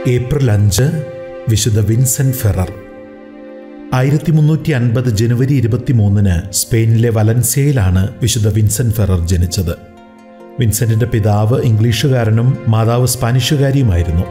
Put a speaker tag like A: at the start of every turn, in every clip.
A: April അഞ്ച് വിശുദ്ധ Vincent Ferrer ആയിരത്തി മുന്നൂറ്റി അൻപത് ജനുവരി ഇരുപത്തിമൂന്നിന് സ്പെയിനിലെ വലൻസിയയിലാണ് വിശുദ്ധ വിൻസെന്റ് ഫെറർ ജനിച്ചത് വിൻസെന്റിന്റെ പിതാവ് ഇംഗ്ലീഷുകാരനും മാതാവ് സ്പാനിഷുകാരിയുമായിരുന്നു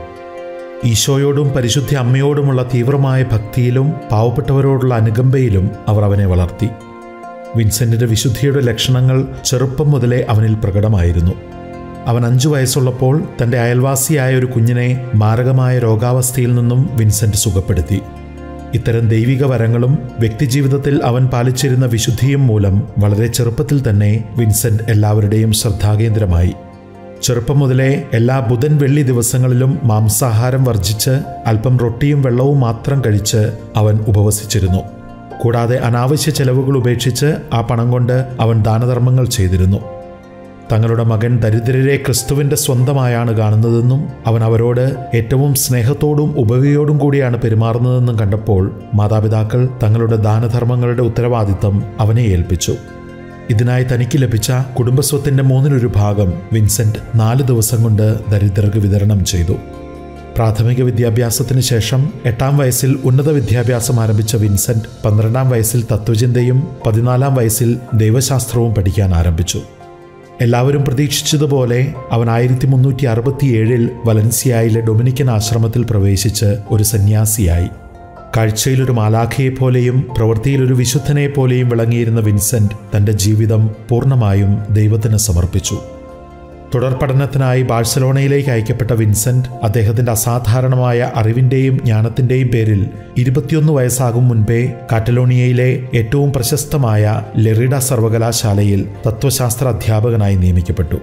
A: ഈശോയോടും പരിശുദ്ധ അമ്മയോടുമുള്ള തീവ്രമായ ഭക്തിയിലും പാവപ്പെട്ടവരോടുള്ള അനുകമ്പയിലും അവർ അവനെ വളർത്തി വിൻസെന്റിന്റെ വിശുദ്ധിയുടെ ലക്ഷണങ്ങൾ ചെറുപ്പം മുതലേ അവനിൽ പ്രകടമായിരുന്നു അവൻ അഞ്ചു വയസ്സുള്ളപ്പോൾ തന്റെ അയൽവാസിയായ ഒരു കുഞ്ഞിനെ മാരകമായ രോഗാവസ്ഥയിൽ നിന്നും വിൻസെന്റ് സുഖപ്പെടുത്തി ഇത്തരം ദൈവിക വരങ്ങളും വ്യക്തിജീവിതത്തിൽ അവൻ പാലിച്ചിരുന്ന വിശുദ്ധിയും മൂലം വളരെ ചെറുപ്പത്തിൽ തന്നെ വിൻസെന്റ് എല്ലാവരുടെയും ശ്രദ്ധാകേന്ദ്രമായി ചെറുപ്പം മുതലേ എല്ലാ ബുധൻ വെള്ളി ദിവസങ്ങളിലും മാംസാഹാരം വർജിച്ച് അല്പം റൊട്ടിയും വെള്ളവും മാത്രം കഴിച്ച് അവൻ ഉപവസിച്ചിരുന്നു കൂടാതെ അനാവശ്യ ചെലവുകൾ ഉപേക്ഷിച്ച് ആ പണം കൊണ്ട് അവൻ ദാനധർമ്മങ്ങൾ ചെയ്തിരുന്നു തങ്ങളുടെ മകൻ ദരിദ്രരെ ക്രിസ്തുവിൻ്റെ സ്വന്തമായാണ് കാണുന്നതെന്നും അവൻ അവരോട് ഏറ്റവും സ്നേഹത്തോടും ഉപവിയോടും കൂടിയാണ് പെരുമാറുന്നതെന്നും കണ്ടപ്പോൾ മാതാപിതാക്കൾ തങ്ങളുടെ ദാനധർമ്മങ്ങളുടെ ഉത്തരവാദിത്തം അവനെ ഏൽപ്പിച്ചു ഇതിനായി തനിക്ക് ലഭിച്ച കുടുംബസ്വത്തിൻ്റെ മൂന്നിലൊരു ഭാഗം വിൻസെന്റ് നാല് ദിവസം കൊണ്ട് ദരിദ്രർക്ക് വിതരണം ചെയ്തു പ്രാഥമിക വിദ്യാഭ്യാസത്തിന് ശേഷം എട്ടാം വയസ്സിൽ ഉന്നത വിദ്യാഭ്യാസം ആരംഭിച്ച വിൻസെന്റ് പന്ത്രണ്ടാം വയസ്സിൽ തത്വചിന്തയും പതിനാലാം വയസ്സിൽ ദൈവശാസ്ത്രവും പഠിക്കാൻ ആരംഭിച്ചു എല്ലാവരും പ്രതീക്ഷിച്ചതുപോലെ അവൻ ആയിരത്തി മുന്നൂറ്റി അറുപത്തിയേഴിൽ വലൻസിയായിലെ ഡൊമിനിക്കൻ ആശ്രമത്തിൽ പ്രവേശിച്ച് ഒരു സന്യാസിയായി കാഴ്ചയിലൊരു മാലാഖയെപ്പോലെയും പ്രവൃത്തിയിലൊരു വിശുദ്ധനെപ്പോലെയും വിളങ്ങിയിരുന്ന വിൻസെന്റ് തൻ്റെ ജീവിതം പൂർണ്ണമായും ദൈവത്തിന് സമർപ്പിച്ചു തുടർ പഠനത്തിനായി ബാഴ്സലോണയിലേക്ക് അയക്കപ്പെട്ട വിൻസെന്റ് അദ്ദേഹത്തിന്റെ അസാധാരണമായ അറിവിന്റെയും ജ്ഞാനത്തിന്റെയും പേരിൽ ഇരുപത്തിയൊന്ന് വയസ്സാകും മുൻപേ കാറ്റലോണിയയിലെ ഏറ്റവും പ്രശസ്തമായ ലെറിഡ സർവകലാശാലയിൽ തത്വശാസ്ത്ര അധ്യാപകനായി നിയമിക്കപ്പെട്ടു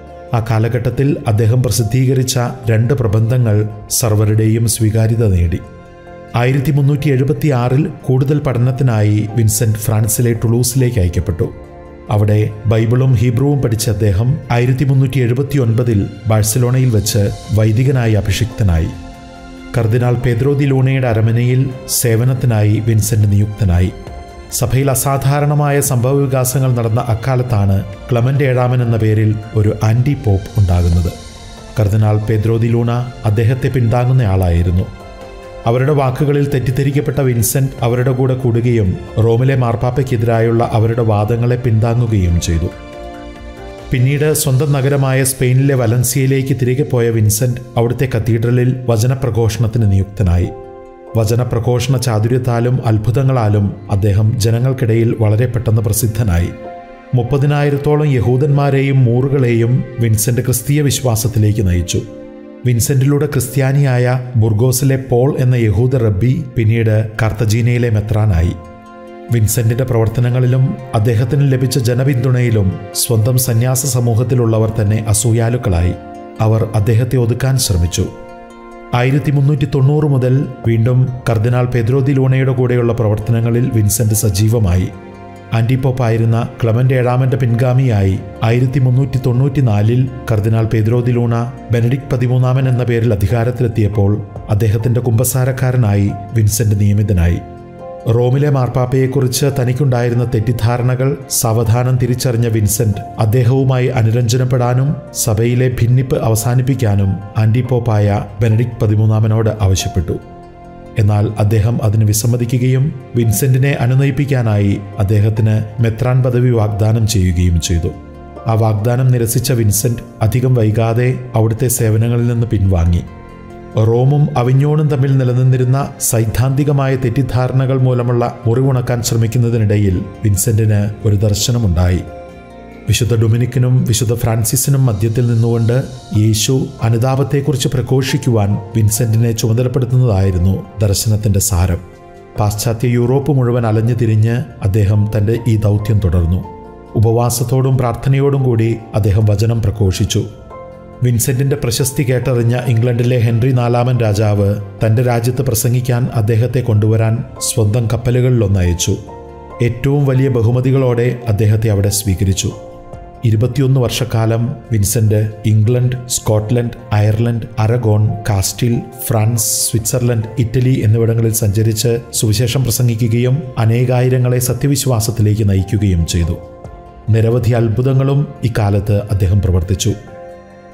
A: ആ കാലഘട്ടത്തിൽ അദ്ദേഹം പ്രസിദ്ധീകരിച്ച രണ്ട് പ്രബന്ധങ്ങൾ സർവരുടെയും സ്വീകാര്യത നേടി ആയിരത്തി മുന്നൂറ്റി എഴുപത്തി ആറിൽ കൂടുതൽ പഠനത്തിനായി വിൻസെന്റ് ഫ്രാൻസിലെ ടുളൂസിലേക്ക് അയക്കപ്പെട്ടു അവിടെ ബൈബിളും ഹീബ്രുവും പഠിച്ച അദ്ദേഹം ആയിരത്തി മുന്നൂറ്റി എഴുപത്തി ഒൻപതിൽ ബാഴ്സലോണയിൽ വെച്ച് വൈദികനായി അഭിഷിക്തനായി കർദിനാൾ പേദ്രോ ദി ലൂണയുടെ അരമനയിൽ സേവനത്തിനായി വിൻസെന്റ് നിയുക്തനായി സഭയിൽ അസാധാരണമായ സംഭവവികാസങ്ങൾ നടന്ന അക്കാലത്താണ് ക്ലമന്റ് ഏഴാമൻ എന്ന പേരിൽ ഒരു ആന്റി പോപ്പ് ഉണ്ടാകുന്നത് കർദിനാൾ പേദ്രോ ദി ലൂണ അദ്ദേഹത്തെ പിന്താങ്ങുന്നയാളായിരുന്നു അവരുടെ വാക്കുകളിൽ തെറ്റിദ്ധരിക്കപ്പെട്ട വിൻസെന്റ് അവരുടെ കൂടെ കൂടുകയും റോമിലെ മാർപ്പാപ്പയ്ക്കെതിരായുള്ള അവരുടെ വാദങ്ങളെ പിന്താങ്ങുകയും ചെയ്തു പിന്നീട് സ്വന്തം നഗരമായ സ്പെയിനിലെ വലൻസിയയിലേക്ക് തിരികെ പോയ വിൻസെന്റ് അവിടുത്തെ കത്തീഡ്രലിൽ വചനപ്രഘോഷണത്തിന് നിയുക്തനായി വചനപ്രഘോഷണ ചാതുര്യത്താലും അത്ഭുതങ്ങളാലും അദ്ദേഹം ജനങ്ങൾക്കിടയിൽ വളരെ പെട്ടെന്ന് പ്രസിദ്ധനായി മുപ്പതിനായിരത്തോളം യഹൂദന്മാരെയും മൂറുകളെയും വിൻസെന്റ് ക്രിസ്തീയ വിശ്വാസത്തിലേക്ക് നയിച്ചു വിൻസെന്റിലൂടെ ക്രിസ്ത്യാനിയായ ബുർഗോസിലെ പോൾ എന്ന യഹൂദ റബ്ബി പിന്നീട് കാർത്തജീനയിലെ മെത്രാനായി വിൻസെന്റിന്റെ പ്രവർത്തനങ്ങളിലും അദ്ദേഹത്തിന് ലഭിച്ച ജനപിന്തുണയിലും സ്വന്തം സന്യാസ സമൂഹത്തിലുള്ളവർ തന്നെ അസൂയാലുക്കളായി അവർ അദ്ദേഹത്തെ ഒതുക്കാൻ ശ്രമിച്ചു ആയിരത്തി മുന്നൂറ്റി തൊണ്ണൂറ് മുതൽ വീണ്ടും കർദിനാൾ പെദ്രോദി ലൂണയുടെ കൂടെയുള്ള പ്രവർത്തനങ്ങളിൽ വിൻസെന്റ് സജീവമായി ആന്റിപ്പോപ്പായിരുന്ന ക്ലമന്റ് ഏഴാമന്റെ പിൻഗാമിയായി ആയിരത്തി മുന്നൂറ്റി തൊണ്ണൂറ്റിനാലിൽ കർദിനാൾ പെദ്രോദി ലൂണ ബെനഡിക് പതിമൂന്നാമൻ എന്ന പേരിൽ അധികാരത്തിലെത്തിയപ്പോൾ അദ്ദേഹത്തിന്റെ കുമ്പസാരക്കാരനായി വിൻസെന്റ് നിയമിതനായി റോമിലെ മാർപ്പാപ്പയെക്കുറിച്ച് തനിക്കുണ്ടായിരുന്ന തെറ്റിദ്ധാരണകൾ സാവധാനം തിരിച്ചറിഞ്ഞ വിൻസെന്റ് അദ്ദേഹവുമായി അനുരഞ്ജനപ്പെടാനും സഭയിലെ ഭിന്നിപ്പ് അവസാനിപ്പിക്കാനും ആന്റിപ്പോപ്പായ ബെനഡിക് പതിമൂന്നാമനോട് ആവശ്യപ്പെട്ടു എന്നാൽ അദ്ദേഹം അതിന് വിസമ്മതിക്കുകയും വിൻസെന്റിനെ അനുനയിപ്പിക്കാനായി അദ്ദേഹത്തിന് മെത്രാൻ പദവി വാഗ്ദാനം ചെയ്യുകയും ചെയ്തു ആ വാഗ്ദാനം നിരസിച്ച വിൻസെന്റ് അധികം വൈകാതെ അവിടുത്തെ സേവനങ്ങളിൽ നിന്ന് പിൻവാങ്ങി റോമും അവിഞ്ഞോണും തമ്മിൽ നിലനിന്നിരുന്ന സൈദ്ധാന്തികമായ തെറ്റിദ്ധാരണകൾ മൂലമുള്ള മുറിവുണക്കാൻ ശ്രമിക്കുന്നതിനിടയിൽ വിൻസെന്റിന് ഒരു ദർശനമുണ്ടായി വിശുദ്ധ ഡൊമിനിക്കിനും വിശുദ്ധ ഫ്രാൻസിസിനും മധ്യത്തിൽ നിന്നുകൊണ്ട് യേശു അനുതാപത്തെക്കുറിച്ച് പ്രഘോഷിക്കുവാൻ വിൻസെന്റിനെ ചുമതലപ്പെടുത്തുന്നതായിരുന്നു ദർശനത്തിന്റെ സാരം പാശ്ചാത്യ യൂറോപ്പ് മുഴുവൻ അലഞ്ഞു തിരിഞ്ഞ് അദ്ദേഹം തന്റെ ഈ ദൗത്യം തുടർന്നു ഉപവാസത്തോടും പ്രാർത്ഥനയോടും കൂടി അദ്ദേഹം വചനം പ്രഘോഷിച്ചു വിൻസെന്റിന്റെ പ്രശസ്തി കേട്ടറിഞ്ഞ ഇംഗ്ലണ്ടിലെ ഹെൻറി നാലാമൻ രാജാവ് തന്റെ രാജ്യത്ത് പ്രസംഗിക്കാൻ അദ്ദേഹത്തെ കൊണ്ടുവരാൻ സ്വന്തം കപ്പലുകളിലൊന്ന് അയച്ചു ഏറ്റവും വലിയ ബഹുമതികളോടെ അദ്ദേഹത്തെ അവിടെ സ്വീകരിച്ചു ഇരുപത്തിയൊന്ന് വർഷക്കാലം Vincent England Scotland Ireland Aragon Castile France Switzerland Italy എന്നിവിടങ്ങളിൽ സഞ്ചരിച്ച് സുവിശേഷം പ്രസംഗിക്കുകയും അനേകായിരങ്ങളെ സത്യവിശ്വാസത്തിലേക്ക് നയിക്കുകയും ചെയ്തു നിരവധി അത്ഭുതങ്ങളും ഇക്കാലത്ത് അദ്ദേഹം പ്രവർത്തിച്ചു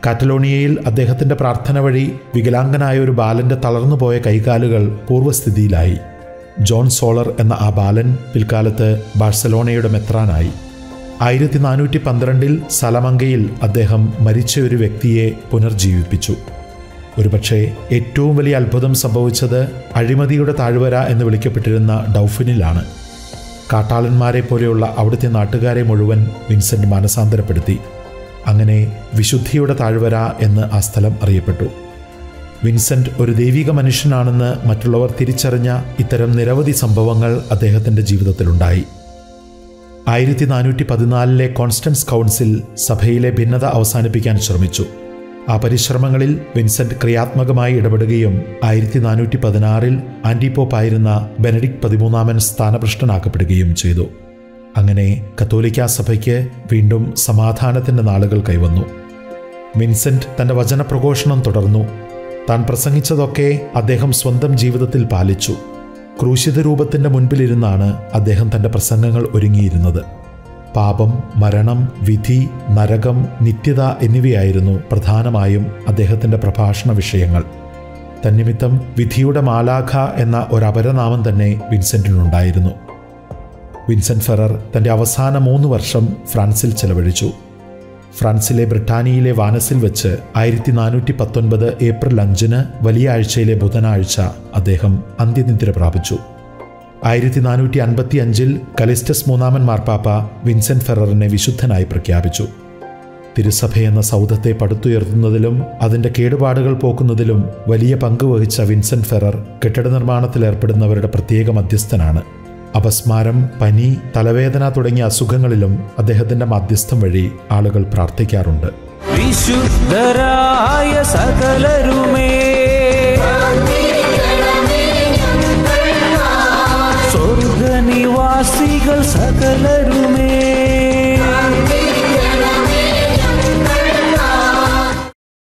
A: കാറ്റലോണിയയിൽ അദ്ദേഹത്തിന്റെ പ്രാർത്ഥന വഴി വികലാംഗനായ ഒരു ബാലന്റെ തളർന്നുപോയ കൈകാലുകൾ പൂർവ്വസ്ഥിതിയിലായി ജോൺ സോളർ എന്ന ആ ബാലൻ പിൽക്കാലത്ത് ബാഴ്സലോണയുടെ മെത്രാനായി ആയിരത്തി നാനൂറ്റി പന്ത്രണ്ടിൽ സലമങ്കയിൽ അദ്ദേഹം മരിച്ച ഒരു വ്യക്തിയെ പുനർജീവിപ്പിച്ചു ഒരുപക്ഷെ ഏറ്റവും വലിയ അത്ഭുതം സംഭവിച്ചത് അഴിമതിയുടെ താഴ്വര എന്ന് വിളിക്കപ്പെട്ടിരുന്ന ഡൗഫിനിലാണ് കാട്ടാളന്മാരെ പോലെയുള്ള അവിടുത്തെ നാട്ടുകാരെ മുഴുവൻ വിൻസെന്റ് മാനസാന്തരപ്പെടുത്തി അങ്ങനെ വിശുദ്ധിയുടെ താഴ്വര എന്ന് ആ സ്ഥലം അറിയപ്പെട്ടു വിൻസെന്റ് ഒരു ദൈവിക മനുഷ്യനാണെന്ന് മറ്റുള്ളവർ തിരിച്ചറിഞ്ഞ ഇത്തരം നിരവധി സംഭവങ്ങൾ അദ്ദേഹത്തിൻ്റെ ജീവിതത്തിലുണ്ടായി ആയിരത്തി നാനൂറ്റി പതിനാലിലെ കോൺസ്റ്റൻസ് കൗൺസിൽ സഭയിലെ ഭിന്നത അവസാനിപ്പിക്കാൻ ശ്രമിച്ചു ആ പരിശ്രമങ്ങളിൽ വിൻസെന്റ് ക്രിയാത്മകമായി ഇടപെടുകയും ആയിരത്തി നാനൂറ്റി പതിനാറിൽ ആന്റിപ്പോപ്പായിരുന്ന ബെനഡിക് പതിമൂന്നാമൻ സ്ഥാനഭ്രഷ്ടനാക്കപ്പെടുകയും ചെയ്തു അങ്ങനെ കത്തോലിക്ക സഭയ്ക്ക് വീണ്ടും സമാധാനത്തിൻ്റെ നാളുകൾ കൈവന്നു വിൻസെന്റ് തൻ്റെ വചനപ്രഘോഷണം തുടർന്നു താൻ പ്രസംഗിച്ചതൊക്കെ അദ്ദേഹം സ്വന്തം ജീവിതത്തിൽ പാലിച്ചു ക്രൂശിത രൂപത്തിൻ്റെ മുൻപിലിരുന്നാണ് അദ്ദേഹം തൻ്റെ പ്രസംഗങ്ങൾ ഒരുങ്ങിയിരുന്നത് പാപം മരണം വിധി നരകം നിത്യത എന്നിവയായിരുന്നു പ്രധാനമായും അദ്ദേഹത്തിൻ്റെ പ്രഭാഷണ വിഷയങ്ങൾ തന്നിമിത്തം വിധിയുടെ മാലാഖ എന്ന ഒരപരനാമം തന്നെ വിൻസെന്റിനുണ്ടായിരുന്നു വിൻസെന്റ് ഫെറർ തൻ്റെ അവസാന മൂന്ന് വർഷം ഫ്രാൻസിൽ ചെലവഴിച്ചു ഫ്രാൻസിലെ ബ്രിട്ടാനിയയിലെ വാനസിൽ വെച്ച് ആയിരത്തി നാനൂറ്റി പത്തൊൻപത് ഏപ്രിൽ അഞ്ചിന് വലിയ ആഴ്ചയിലെ ബുധനാഴ്ച അദ്ദേഹം അന്ത്യനിദ്ര പ്രാപിച്ചു ആയിരത്തി നാനൂറ്റി അൻപത്തി അഞ്ചിൽ കലിസ്റ്റസ് മൂന്നാമൻ മാർപ്പാപ്പ വിൻസെന്റ് ഫെററിനെ വിശുദ്ധനായി പ്രഖ്യാപിച്ചു തിരുസഭയെന്ന സൗധത്തെ പടുത്തുയർത്തുന്നതിലും അതിൻ്റെ കേടുപാടുകൾ പോക്കുന്നതിലും വലിയ പങ്ക് വഹിച്ച വിൻസെന്റ് ഫെറർ കെട്ടിട നിർമ്മാണത്തിൽ ഏർപ്പെടുന്നവരുടെ പ്രത്യേക മധ്യസ്ഥനാണ് അപസ്മാരം പനി തലവേദന തുടങ്ങിയ അസുഖങ്ങളിലും അദ്ദേഹത്തിൻ്റെ മധ്യസ്ഥം വഴി ആളുകൾ പ്രാർത്ഥിക്കാറുണ്ട്
B: വിശുദ്ധരായ സകലരുമേ സ്വർഗനിവാസികൾ സകലരുമേ